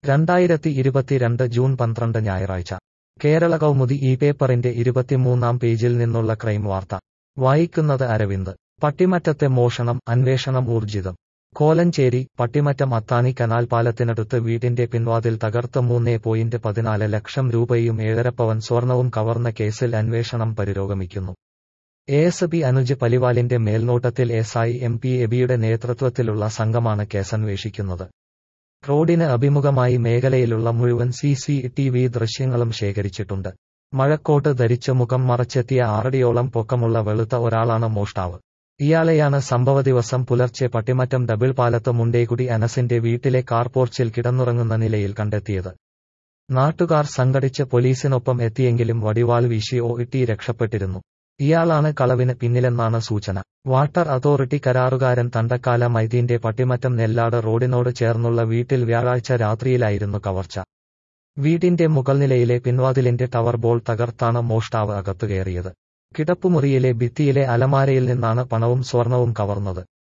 രണ്ടായിരത്തി ഇരുപത്തിരണ്ട് ജൂൺ പന്ത്രണ്ട് ഞായറാഴ്ച കേരള കൗമുദി ഈ പേപ്പറിന്റെ ഇരുപത്തിമൂന്നാം പേജിൽ നിന്നുള്ള ക്രൈം വാർത്ത വായിക്കുന്നത് അരവിന്ദ് പട്ടിമറ്റത്തെ മോഷണം അന്വേഷണം ഊർജിതം കോലഞ്ചേരി പട്ടിമറ്റം അത്താണി കനാൽ പാലത്തിനടുത്ത് വീടിന്റെ പിൻവാതിൽ തകർത്ത് മൂന്നേ പോയിന്റ് പതിനാല് ലക്ഷം രൂപയും ഏഴരപ്പവൻ സ്വർണവും കവർന്ന കേസിൽ അന്വേഷണം പുരോഗമിക്കുന്നു എ എസ് പി അനുജ് പലിവാലിന്റെ മേൽനോട്ടത്തിൽ എസ് ഐ എം പി എബിയുടെ നേതൃത്വത്തിലുള്ള സംഘമാണ് കേസന്വേഷിക്കുന്നത് റോഡിന് അഭിമുഖമായി മേഖലയിലുള്ള മുഴുവൻ സി സി ടി വി ദൃശ്യങ്ങളും ശേഖരിച്ചിട്ടുണ്ട് മഴക്കോട്ട് ധരിച്ച് മുഖം മറച്ചെത്തിയ ആറടിയോളം പൊക്കമുള്ള വെളുത്ത ഒരാളാണ് മോഷ്ടാവ് ഇയാളെയാണ് സംഭവ ദിവസം പുലർച്ചെ പട്ടിമറ്റം ഡബിൾ പാലത്ത് മുണ്ടേകുടി അനസിന്റെ വീട്ടിലെ കാർപോർച്ചിൽ കിടന്നുറങ്ങുന്ന നിലയിൽ കണ്ടെത്തിയത് നാട്ടുകാർ സംഘടിച്ച് പോലീസിനൊപ്പം എത്തിയെങ്കിലും വടിവാൾ വീശി ഓഇട്ടി രക്ഷപ്പെട്ടിരുന്നു ഇയാളാണ് കളവിന് പിന്നിലെന്നാണ് സൂചന വാട്ടർ അതോറിറ്റി കരാറുകാരൻ തണ്ടക്കാല മൈദീന്റെ പട്ടിമറ്റം നെല്ലാട് റോഡിനോട് ചേർന്നുള്ള വീട്ടിൽ വ്യാഴാഴ്ച രാത്രിയിലായിരുന്നു കവർച്ച വീടിന്റെ മുകൾനിലയിലെ പിൻവാതിലിന്റെ ടവർ ബോൾ തകർത്താണ് മോഷ്ടാവ് അകത്തുകയറിയത് കിടപ്പുമുറിയിലെ ഭിത്തിയിലെ അലമാരയിൽ നിന്നാണ് പണവും സ്വർണവും കവർന്നത്